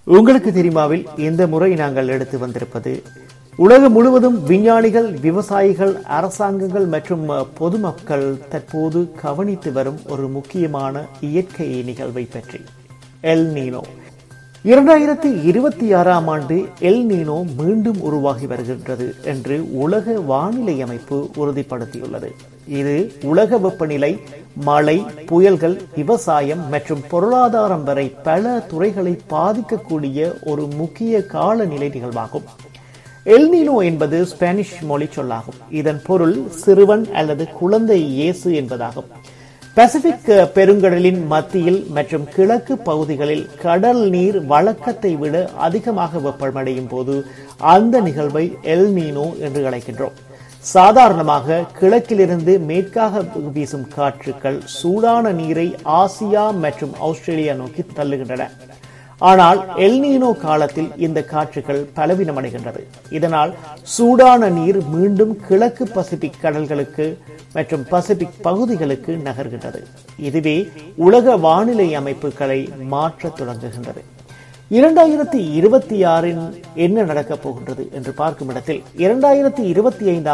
உங்களுக்கு தெரியுமாவில் இந்த முறை நாங்கள் எடுத்து வந்திருப்பது உலகம் முழுவதும் விஞ்ஞானிகள் விவசாயிகள் அரசாங்கங்கள் மற்றும் அஹ், பொதுமக்கள் தற்போது கவனித்து வரும் ஒரு முக்கியமான இயற்கை நிகழ்வை பற்றி எல் நீனோ இரண்டாயிரத்தி இருபத்தி ஆறாம் ஆண்டு எல் நீனோ மீண்டும் உருவாகி வருகின்றது என்று உலக வானிலை அமைப்பு உறுதிப்படுத்தியுள்ளது இது உலக வெப்பநிலை மழை புயல்கள் விவசாயம் மற்றும் பொருளாதாரம் வரை பல துறைகளை பாதிக்கக்கூடிய ஒரு முக்கிய காலநிலை நிகழ்வாகும் எல்னினோ என்பது ஸ்பானிஷ் மொழி சொல்லாகும் இதன் பொருள் சிறுவன் அல்லது குழந்தை இயேசு என்பதாகும் பசிபிக் பெருங்கடலின் மத்தியில் மற்றும் கிழக்கு பகுதிகளில் கடல் நீர் வழக்கத்தை விட அதிகமாக வெப்பமடையும் போது அந்த நிகழ்வை எல் நீனோ என்று அழைக்கின்றோம் சாதாரணமாக கிழக்கிலிருந்து மேற்காக வீசும் காற்றுக்கள் சூடான நீரை ஆசியா மற்றும் ஆஸ்திரேலியா நோக்கி தள்ளுகின்றன ஆனால் எல்னீனோ காலத்தில் இந்த காற்றுகள் பலவீனமடைகின்றது இதனால் சூடான நீர் மீண்டும் கிழக்கு பசிபிக் கடல்களுக்கு மற்றும் பசிபிக் பகுதிகளுக்கு நகர்கின்றது இதுவே உலக வானிலை அமைப்புகளை மாற்றத் தொடங்குகின்றது இரண்டாயிரத்தி இருபத்தி ஆறின் என்ன நடக்கப் போகின்றது என்று பார்க்கும் இடத்தில் இரண்டாயிரத்தி இருபத்தி ஐந்தாம்